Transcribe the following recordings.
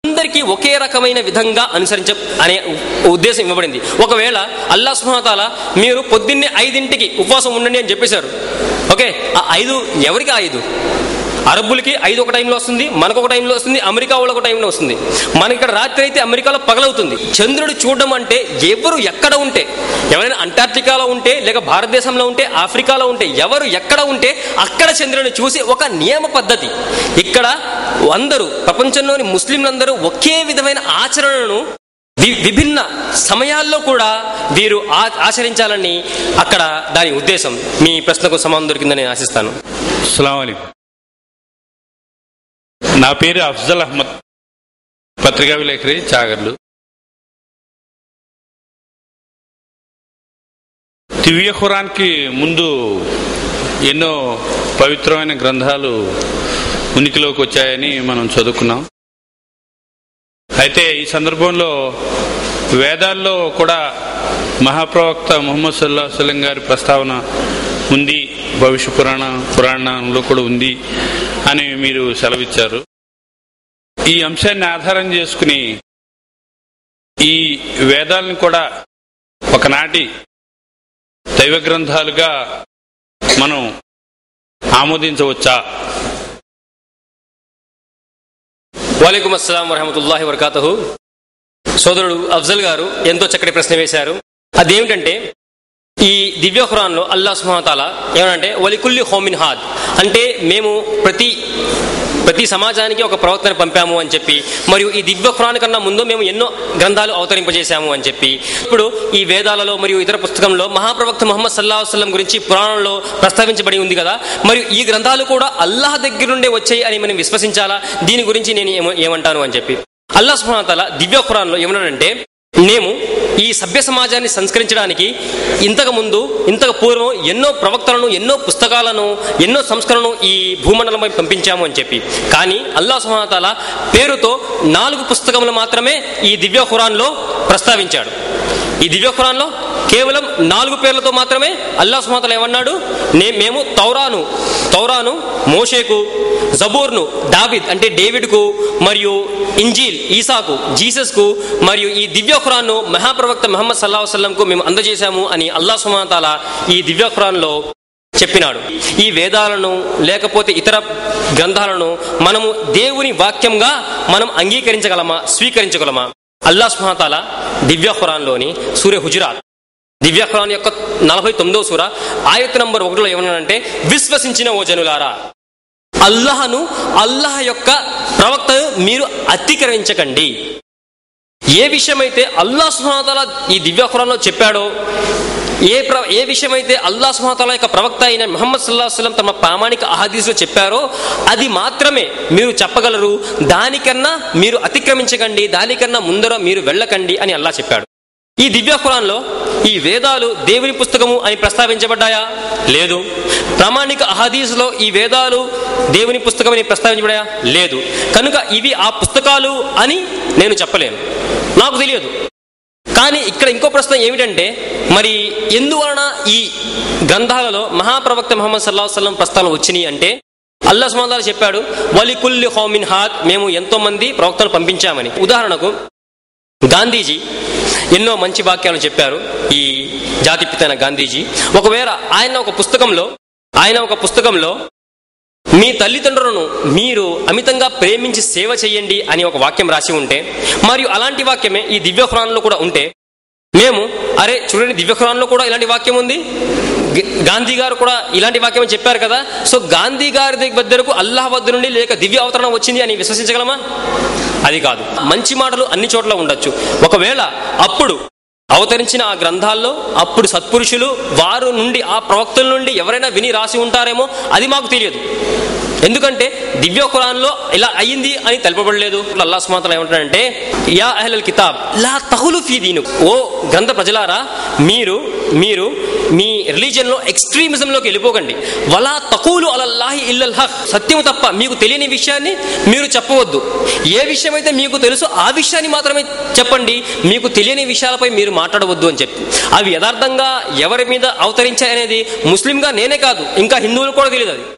అందరికీ ఒకే రకమైన విధంగా అనుసరించ అనే ఉద్దేశం ఇవ్వబడింది ఒకవేళ అల్లా సుహాతాల మీరు పొద్దున్నే ఐదింటికి ఉపవాసం ఉండండి అని చెప్పేశారు ఓకే ఆ ఐదు ఎవరికి ఆ ఐదు అరబ్బులకి ఐదు ఒక టైంలో వస్తుంది మనకు ఒక టైంలో వస్తుంది అమెరికా వాళ్ళకు ఒక టైంలో వస్తుంది మనకి ఇక్కడ రాత్రి అయితే అమెరికాలో పగలవుతుంది చంద్రుడు చూడడం అంటే ఎవరు ఎక్కడ ఉంటే ఎవరైనా అంటార్టికాలో ఉంటే లేక భారతదేశంలో ఉంటే ఆఫ్రికాలో ఉంటే ఎవరు ఎక్కడ ఉంటే అక్కడ చంద్రుడిని చూసి ఒక నియమ పద్ధతి ఇక్కడ అందరూ ప్రపంచంలోని ముస్లింలందరూ ఒకే విధమైన ఆచరణను వి- విభిన్న సమయాల్లో కూడా వీరు ఆ- ఆచరించాలని అక్కడ దాని ఉద్దేశం మీ ప్రశ్నకు సమాధానం దొరికిందని నేను ఆశిస్తాను అస్సలం అయికం నా పేరు అఫ్జల్ అహ్మద్ పత్రికా విలేకరి చాగర్లు దివ్య ఖురాన్కి ముందు ఎన్నో పవిత్రమైన గ్రంథాలు ఉనికిలోకి వచ్చాయని మనం చదువుకున్నాం అయితే ఈ సందర్భంలో వేదాల్లో కూడా మహాప్రవక్త ముహమ్మద్ సల్లా సలం గారి ప్రస్తావన ఉంది భవిష్య పురాణ పురాణంలో కూడా ఉంది అని మీరు సెలవిచ్చారు ఈ అంశాన్ని ఆధారం చేసుకుని ఈ వేదాలను కూడా ఒకనాటి దైవ గ్రంథాలుగా మనం ఆమోదించవచ్చా వాలేకుం అస్సలాం వరహమతుల్లాహి వరకాతహు సోదరుడు అఫ్జల్ గారు ఎంతో చక్కటి ప్రశ్న వేశారు అదేమిటంటే ఈ దివ్య ఖురాన్లో అల్లా సుహాతాల ఏమనంటే వలికుల్లి హోమిన్ హాద్ అంటే మేము ప్రతి ప్రతి సమాజానికి ఒక ప్రవక్తను పంపాము అని చెప్పి మరియు ఈ దివ్య ఖురాన్ కన్నా ముందు మేము ఎన్నో గ్రంథాలు అవతరింపజేశాము అని చెప్పి ఇప్పుడు ఈ వేదాలలో మరియు ఇతర పుస్తకంలో మహాప్రవక్త ముహమ్మద్ సల్లా వసల్లం గురించి పురాణంలో ప్రస్తావించబడి ఉంది కదా మరియు ఈ గ్రంథాలు కూడా అల్లాహ్ దగ్గర నుండే వచ్చాయి అని మనం విశ్వసించాలా దీని గురించి నేను ఏమ- ఏమంటాను అని చెప్పి అల్లాహ్ సుహాతాల దివ్య ఖురాన్లో ఏమన్నాడంటే మేము ఈ సభ్య సమాజాన్ని సంస్కరించడానికి ఇంతకు ముందు ఇంతకు పూర్వం ఎన్నో ప్రవక్తలను ఎన్నో పుస్తకాలను ఎన్నో సంస్కరణను ఈ భూమండలంపై పంపించాము అని చెప్పి కానీ అల్లా సుహాతాల పేరుతో నాలుగు పుస్తకములు మాత్రమే ఈ దివ్య ఖురాన్లో ప్రస్తావించాడు ఈ దివ్య ఖురాన్లో కేవలం నాలుగు పేర్లతో మాత్రమే అల్లా సుహాతల ఏమన్నాడు నే మేము తౌరాను తౌరాను మోషేకు జబూర్ను దావిద్ అంటే డేవిడ్కు మరియు ఇంజీల్ ఈసాకు జీసస్కు మరియు ఈ దివ్య ఖురాన్ను మహాప్రవక్త మహమ్మద్ సల్లా వసల్లంకు మేము అందజేశాము అని అల్లా సుమాతాల ఈ దివ్య ఖురాన్లో చెప్పినాడు ఈ వేదాలను లేకపోతే ఇతర గ్రంథాలను మనము దేవుని వాక్యంగా మనం అంగీకరించగలమా స్వీకరించగలమా అల్లా సుహాతాల దివ్య ఖురాన్లోని సూర్య హుజురాత్ దివ్య ఖురాన్ యొక్క నలభై తొమ్మిదవ సూర ఆయత్ నంబర్ ఒకటిలో ఏమన్నాడంటే విశ్వసించిన ఓ జనులారా అల్లాహను అల్లాహ్ యొక్క ప్రవక్తను మీరు అతిక్రమించకండి ఏ విషయమైతే అల్లా సుహాతాల ఈ దివ్య ఖురాన్లో చెప్పాడో ఏ ప్ర ఏ విషయమైతే అల్లా సుహాతాల యొక్క ప్రవక్త అయిన ముహమ్మద్ సల్లాహ్ వసల్లం తమ ప్రామాణిక అహదీస్లో చెప్పారో అది మాత్రమే మీరు చెప్పగలరు దానికన్నా మీరు అతిక్రమించకండి దానికన్నా ముందర మీరు వెళ్ళకండి అని అల్లా చెప్పాడు ఈ దివ్య ఖురాన్లో ఈ వేదాలు దేవుని పుస్తకము అని ప్రస్తావించబడ్డాయా లేదు ప్రామాణిక అహదీస్లో ఈ వేదాలు దేవుని పుస్తకం అని ప్రస్తావించబడాయా లేదు కనుక ఇవి ఆ పుస్తకాలు అని నేను చెప్పలేను నాకు తెలియదు కానీ ఇక్కడ ఇంకో ప్రశ్న ఏమిటంటే మరి ఎందువలన ఈ గ్రంథాలలో మహాప్రవక్త ముహమ్మద్ సల్లాహ్ వసల్లం ప్రస్తావన వచ్చినాయి అంటే అల్లా సుమాదాలు చెప్పాడు వలికుల్లి హోమిన్ హాద్ మేము ఎంతో మంది ప్రవక్తలు పంపించామని ఉదాహరణకు గాంధీజీ ఎన్నో మంచి వాక్యాలను చెప్పారు ఈ జాతి పిత అయిన గాంధీజీ ఒకవేళ ఆయన ఒక పుస్తకంలో ఆయన ఒక పుస్తకంలో మీ తల్లిదండ్రులను మీరు అమితంగా ప్రేమించి సేవ చేయండి అని ఒక వాక్యం రాసి ఉంటే మరియు అలాంటి వాక్యమే ఈ దివ్య ఖురాన్లో కూడా ఉంటే మేము అరే చూడండి దివ్య ఖురాన్లో కూడా ఇలాంటి వాక్యం ఉంది గ- గాంధీ గారు కూడా ఇలాంటి వాక్యం చెప్పారు కదా సో గాంధీ గారి దగ్గరకు అల్లాహ్ వద్ద నుండి లేక దివ్య అవతరణ వచ్చింది అని విశ్వసించగలమా అది కాదు మంచి మాటలు అన్ని చోట్ల ఉండొచ్చు ఒకవేళ అప్పుడు అవతరించిన ఆ గ్రంథాల్లో అప్పుడు సత్పురుషులు వారు నుండి ఆ ప్రవక్తల నుండి ఎవరైనా విని రాసి ఉంటారేమో అది మాకు తెలియదు ఎందుకంటే దివ్య ఖురాన్లో ఇలా అయ్యింది అని తెలుపబడలేదు అల్లా సుమాతలు ఏమంటాడంటే యా అహ్లల్ కితాబ్ లా తహులు ఫీ దీను ఓ గ్రంథ ప్రజలారా మీరు మీరు మీ రిలీజన్ లో ఎక్స్ట్రీమిజం లోకి వెళ్ళిపోకండి వలా తకూలు అలల్లాహి ఇల్లల్ హక్ సత్యం తప్ప మీకు తెలియని విషయాన్ని మీరు చెప్పవద్దు ఏ విషయం అయితే మీకు తెలుసో ఆ విషయాన్ని మాత్రమే చెప్పండి మీకు తెలియని విషయాలపై మీరు మాట్లాడవద్దు అని చెప్పి అవి యథార్థంగా ఎవరి మీద అవతరించాయనేది ముస్లింగా నేనే కాదు ఇంకా హిందువులు కూడా తెలియదు అది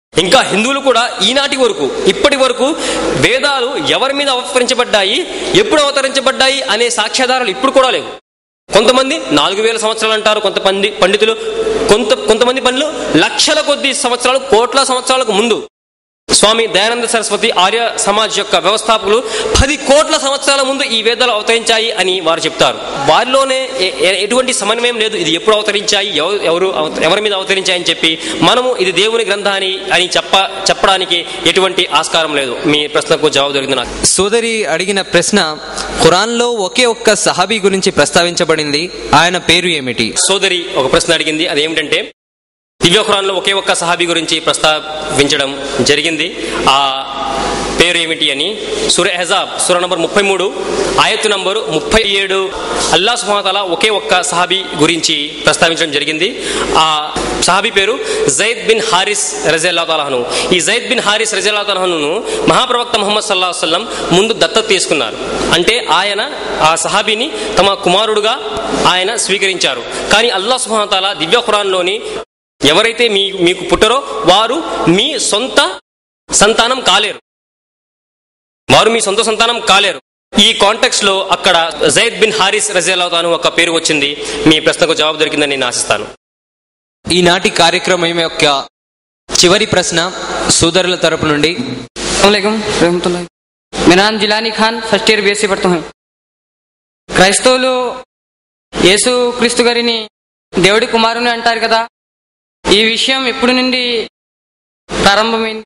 ఇంకా హిందువులు కూడా ఈనాటి వరకు ఇప్పటి వరకు వేదాలు ఎవరి మీద అవతరించబడ్డాయి ఎప్పుడు అవతరించబడ్డాయి అనే సాక్ష్యాధారాలు ఇప్పుడు కూడా లేవు కొంతమంది నాలుగు వేల సంవత్సరాలు అంటారు కొంతమంది పండితులు కొంత కొంతమంది పనులు లక్షల కొద్ది సంవత్సరాలు కోట్ల సంవత్సరాలకు ముందు స్వామి దయానంద సరస్వతి ఆర్య సమాజ్ యొక్క వ్యవస్థాపకులు పది కోట్ల సంవత్సరాల ముందు ఈ వేదాలు అవతరించాయి అని వారు చెప్తారు వారిలోనే ఎ- ఎ- ఎటువంటి సమన్వయం లేదు ఇది ఎప్పుడు అవతరించాయి ఎవ- ఎవరు అవ- ఎవరి మీద అవతరించాయని చెప్పి మనము ఇది దేవుని గ్రంథాన్ని అని చెప్ప చెప్పడానికి ఎటువంటి ఆస్కారం లేదు మీ ప్రశ్నకు జవాబు దొరికింది నాకు సోదరి అడిగిన ప్రశ్న ఖురాన్లో ఒకే ఒక్క సహాబీ గురించి ప్రస్తావించబడింది ఆయన పేరు ఏమిటి సోదరి ఒక ప్రశ్న అడిగింది అదేమిటంటే దివ్య ఖురాన్లో ఒకే ఒక్క సహాబీ గురించి ప్రస్తావించడం జరిగింది ఆ పేరు ఏమిటి అని సుర హెజాబ్ సుర నంబర్ ముప్పై మూడు ఆయత్తు నంబరు ముప్పై ఏడు అల్లా సుహాతల ఒకే ఒక్క సహాబీ గురించి ప్రస్తావించడం జరిగింది ఆ సహాబీ పేరు జైద్ బిన్ హారిస్ రజల్లా తాలహను ఈ జైద్ బిన్ హారిస్ రజల్లా తాలహను మహాప్రవక్త ముహమ్మద్ సల్లాహ్ వసల్లం ముందు దత్తత తీసుకున్నారు అంటే ఆయన ఆ సహాబీని తమ కుమారుడుగా ఆయన స్వీకరించారు కానీ అల్లా సుహాతాల దివ్య ఖురాన్లోని ఎవరైతే మీ మీకు పుట్టరో వారు మీ సొంత సంతానం కాలేరు వారు మీ సొంత సంతానం కాలేరు ఈ కాంటెక్స్ లో అక్కడ జైద్ బిన్ హారిస్ రజల్లాను ఒక పేరు వచ్చింది మీ ప్రశ్నకు జవాబు దొరికిందని నేను ఆశిస్తాను ఈనాటి కార్యక్రమం యొక్క చివరి ప్రశ్న సోదరుల తరపు నుండి అస్సలాముఅలైకుం రహమతుల్లా मेरा नाम Jilani Khan first year BSc పడుతూ హై క్రైస్తవులు యేసు క్రీస్తు గారిని దేవుడి కుమారుని అంటారు కదా ఈ విషయం ఎప్పటి నుండి ప్రారంభమైంది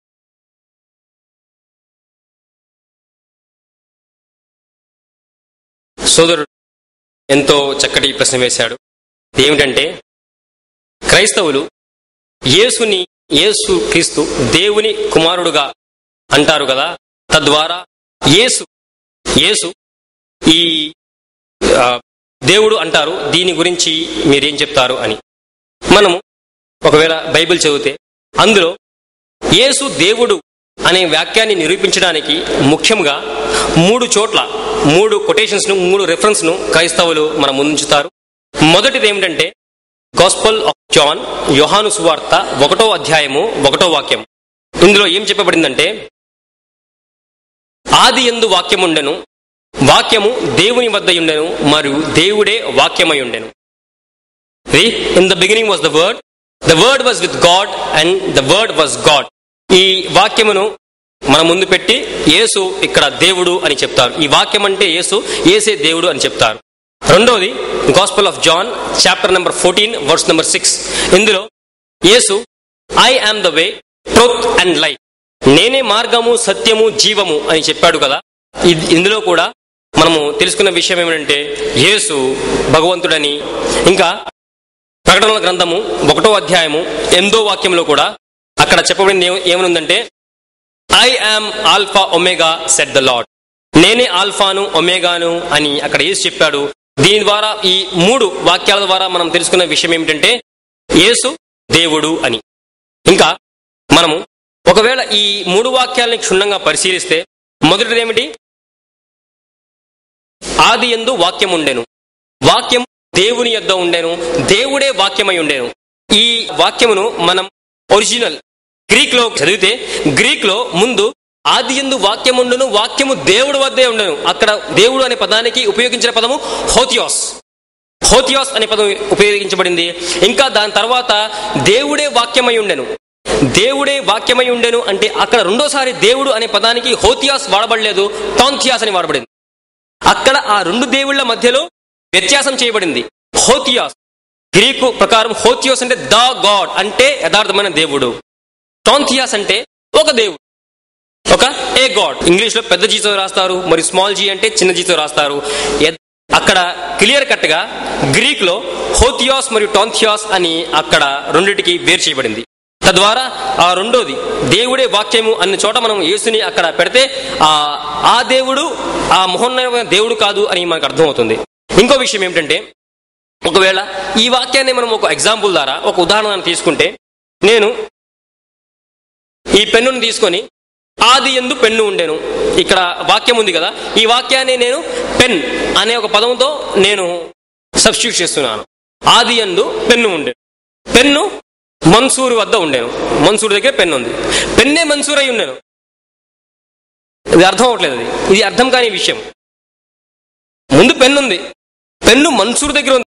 సోదరుడు ఎంతో చక్కటి ప్రశ్న వేశాడు ఏమిటంటే క్రైస్తవులు యేసుని యేసు క్రీస్తు దేవుని కుమారుడుగా అంటారు కదా తద్వారా యేసు యేసు ఈ ఆ, దేవుడు అంటారు దీని గురించి మీరేం చెప్తారు అని మనము ఒకవేళ బైబిల్ చదివితే అందులో యేసు దేవుడు అనే వాక్యాన్ని నిరూపించడానికి ముఖ్యంగా మూడు చోట్ల మూడు కొటేషన్స్ ను మూడు రెఫరెన్స్ ను క్రైస్తవులు మన ముందుంచుతారు మొదటిది ఏమిటంటే గాస్పల్ ఆఫ్ జాన్ యోహాను సువార్త ఒకటో అధ్యాయము ఒకటో వాక్యం ఇందులో ఏం చెప్పబడిందంటే ఆది ఎందు వాక్యముండెను వాక్యము దేవుని వద్ద ఉండెను మరియు దేవుడే వాక్యమై ఉండెను in the beginning was the word the word was with God and the word was God ఈ వాక్యమును మన ముందు పెట్టి యేసు ఇక్కడ దేవుడు అని చెప్తారు ఈ వాక్యం అంటే యేసు ఏసే దేవుడు అని చెప్తారు రెండోది gospel of John chapter number fourteen verse number six ఇందులో Yesu I am the way truth and life నేనే మార్గము సత్యము జీవము అని చెప్పాడు కదా ఇద్- ఇందులో కూడా మనము తెలుసుకున్న విషయం ఏమిటంటే యేసు భగవంతుడని ఇంకా ప్రకటనల గ్రంథము ఒకటో అధ్యాయము ఎనిమిదో వాక్యంలో కూడా అక్కడ చెప్పబడింది ఏమ- ఏమనుందంటే I am alpha omega saith the Lord నేనే ఆల్ఫాను ఒమేగాను అని అక్కడ యేసు చెప్పాడు దీని ద్వారా ఈ మూడు వాక్యాల ద్వారా మనం తెలుసుకున్న విషయం ఏమిటంటే యేసు దేవుడు అని ఇంకా మనము ఒకవేళ ఈ మూడు వాక్యాలని క్షుణ్ణంగా పరిశీలిస్తే మొదటిది ఏమిటి ఆది ఎందు వాక్యం ఉండెను వాక్యం దేవుని యొద్ద ఉండెను దేవుడే వాక్యమై ఉండెను ఈ వాక్యమును మనం ఒరిజినల్ గ్రీక్ లో చదివితే గ్రీక్ లో ముందు ఆది ఎందు వాక్యం ఉండును వాక్యము దేవుడు వద్దే ఉండను అక్కడ దేవుడు అనే పదానికి ఉపయోగించిన పదము హోతియోస్ హోతియోస్ అనే పదం ఉపయోగించబడింది ఇంకా దాని తర్వాత దేవుడే వాక్యమై ఉండెను దేవుడే వాక్యమై ఉండెను అంటే అక్కడ రెండోసారి దేవుడు అనే పదానికి హోతియాస్ వాడబడలేదు టాంథియాస్ అని వాడబడింది అక్కడ ఆ రెండు దేవుళ్ళ మధ్యలో వ్యత్యాసం చేయబడింది హోతియాస్ గ్రీకు ప్రకారం హోతియోస్ అంటే ద గాడ్ అంటే యథార్థమైన దేవుడు టాంథియాస్ అంటే ఒక దేవుడు ఒక ఏ గాడ్ ఇంగ్లీష్ లో పెద్ద జీతో రాస్తారు మరి స్మాల్ జీ అంటే చిన్న జీతో రాస్తారు ఎద్- అక్కడ క్లియర్ కట్ గా గ్రీక్ లో హోథియాస్ మరియు టాంథియాస్ అని అక్కడ రెండిటికి వేరు చేయబడింది తద్వారా ఆ రెండోది దేవుడే వాక్యము అన్న చోట మనం యేసుని అక్కడ పెడితే ఆ ఆ దేవుడు ఆ మహోన్నతమైన దేవుడు కాదు అని మనకు అర్థమవుతుంది ఇంకో విషయం ఏమిటంటే ఒకవేళ ఈ వాక్యాన్ని మనం ఒక ఎగ్జాంపుల్ ద్వారా ఒక ఉదాహరణ తీసుకుంటే నేను ఈ పెన్నును తీసుకొని ఆది ఎందు పెన్ను ఉండెను ఇక్కడ వాక్యం ఉంది కదా ఈ వాక్యాన్ని నేను పెన్ అనే ఒక పదంతో నేను సబ్స్టిట్యూట్ చేస్తున్నాను ఆది ఎందు పెన్ను ఉండే పెన్ను మన్సూర్ వద్ద ఉండేను మన్సూర్ దగ్గర పెన్ ఉంది పెన్నే మన్సూర్ అయి ఉండేను ఇది అర్థం అవట్లేదు అది ఇది అర్థం కాని విషయం ముందు పెన్ ఉంది పెన్ను మన్సూర్ దగ్గర ఉంది